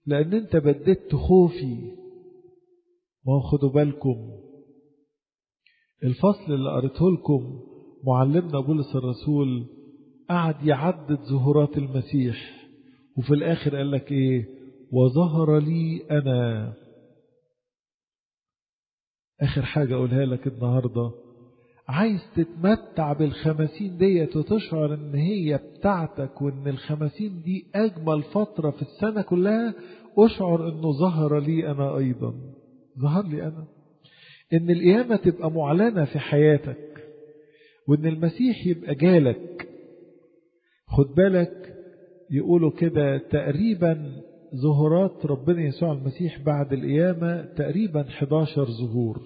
لأن أنت بددت خوفي ما هو خدوا بالكم الفصل اللي قريته لكم معلمنا بولس الرسول قعد يعدد ظهورات المسيح وفي الآخر قال لك إيه وظهر لي أنا آخر حاجة أقولها لك النهاردة عايز تتمتع بالخمسين ديت وتشعر ان هي بتاعتك وان الخمسين دي اجمل فترة في السنة كلها اشعر انه ظهر لي انا ايضا ظهر لي انا ان القيامة تبقى معلنة في حياتك وان المسيح يبقى جالك خد بالك يقولوا كده تقريبا ظهورات ربنا يسوع المسيح بعد القيامة تقريبا 11 ظهور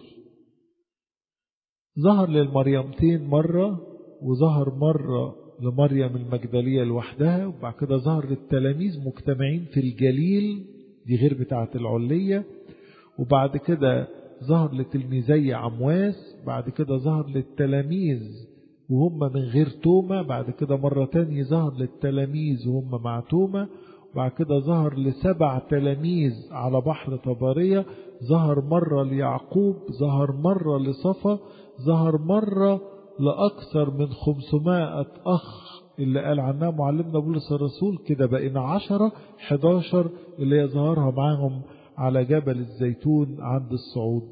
ظهر للمريمتين مرة وظهر مرة لمريم المجدلية لوحدها وبعد كده ظهر للتلاميذ مجتمعين في الجليل دي غير بتاعة العلية وبعد كده ظهر لتلميذي عمواس بعد كده ظهر للتلاميذ وهم من غير تومة بعد كده مرة تانية ظهر للتلاميذ وهم مع تومة بعد كده ظهر لسبع تلاميذ على بحر طبرية ظهر مرة ليعقوب ظهر مرة لصفا ظهر مرة لأكثر من خمسمائة أخ اللي قال عنها معلمنا بولس الرسول كده بقينا عشرة حداشر اللي يظهرها معاهم على جبل الزيتون عند الصعود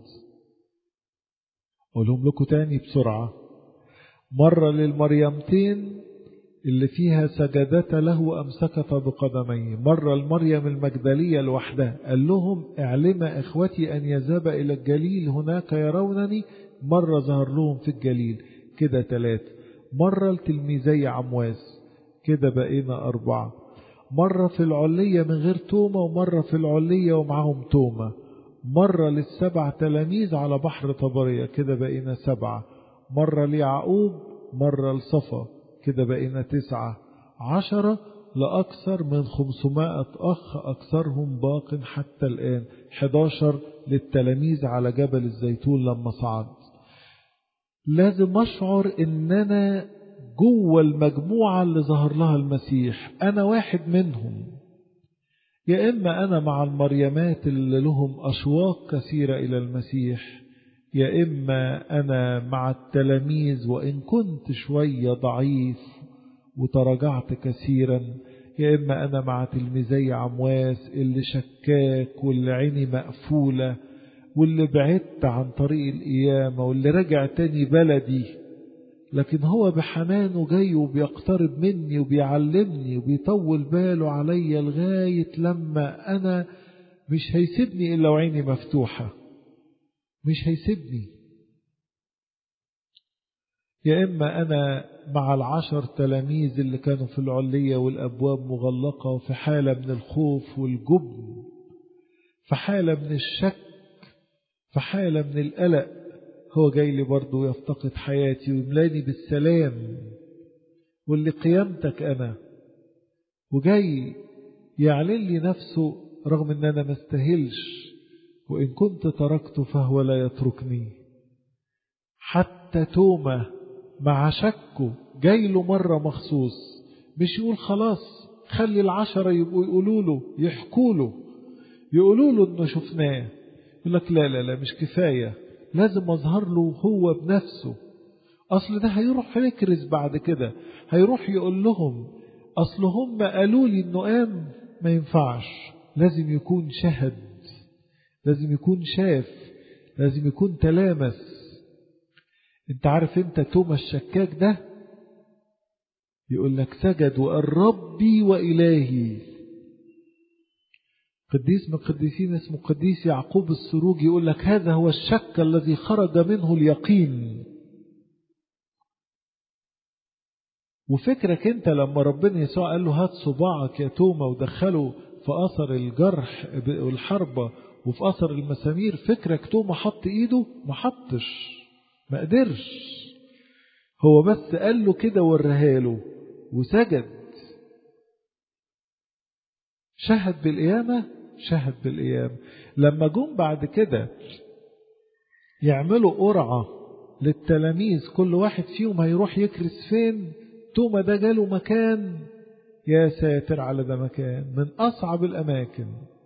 أقولهم لكم تاني بسرعة مرة للمريمتين اللي فيها سجدت له أمسكت بقدميه مرة المريم المجدلية لوحدها قال لهم اعلم إخوتي أن يذهب إلى الجليل هناك يرونني مرة ظهر لهم في الجليل كده ثلاثة مرة لتلميذي عمواس كده بقينا أربعة مرة في العلية من غير تومة ومرة في العلية ومعهم تومة مرة للسبع تلاميذ على بحر طبرية كده بقينا سبعة مرة ليعقوب مرة لصفا كده بقينا تسعة عشرة لأكثر من خمسمائة أخ أكثرهم باق حتى الآن حداشر للتلاميذ على جبل الزيتون لما صعد لازم أشعر إن أنا جوه المجموعة اللي ظهر لها المسيح أنا واحد منهم يا إما أنا مع المريمات اللي لهم أشواق كثيرة إلى المسيح يا إما أنا مع التلاميذ وإن كنت شوية ضعيف وتراجعت كثيرا يا إما أنا مع تلميذي عمواس اللي شكاك واللي عيني مقفولة واللي بعدت عن طريق القيامة واللي رجع تاني بلدي لكن هو بحنانه جاي وبيقترب مني وبيعلمني وبيطول باله عليا لغاية لما أنا مش هيسيبني إلا وعيني مفتوحة مش هيسيبني يا إما أنا مع العشر تلاميذ اللي كانوا في العلية والأبواب مغلقة وفي حالة من الخوف والجبن في حالة من الشك في حالة من القلق هو جاي لي برضه يفتقد حياتي ويملاني بالسلام واللي قيامتك أنا وجاي يعلن لي نفسه رغم ان انا ما استاهلش وان كنت تركته فهو لا يتركني حتى توما مع شكه جاي له مرة مخصوص مش يقول خلاص خلي العشرة يبقوا يقولوا له يحكوا له يقولوا له انه شفناه يقول لك لا لا لا مش كفاية لازم اظهر له هو بنفسه اصل ده هيروح يكرز بعد كده هيروح يقول لهم اصل هم قالوا لي انه قام ما ينفعش لازم يكون شهد لازم يكون شاف لازم يكون تلامس انت عارف انت توما الشكاك ده يقول لك سجد وقال ربي وإلهي قديس من القديسين اسمه قديس يعقوب السروج يقول لك هذا هو الشك الذي خرج منه اليقين وفكرك انت لما ربنا يسوع قال له هات صباعك يا توما ودخله في اثر الجرح والحربه وفي اثر المسامير فكرك توما حط ايده ما حطش ما قدرش هو بس قال له كده وريها له وسجد شهد بالقيامه شهد بالقيامه لما جم بعد كده يعملوا قرعه للتلاميذ كل واحد فيهم هيروح يكرس فين توما ده جاله مكان يا ساتر على ده مكان من أصعب الأماكن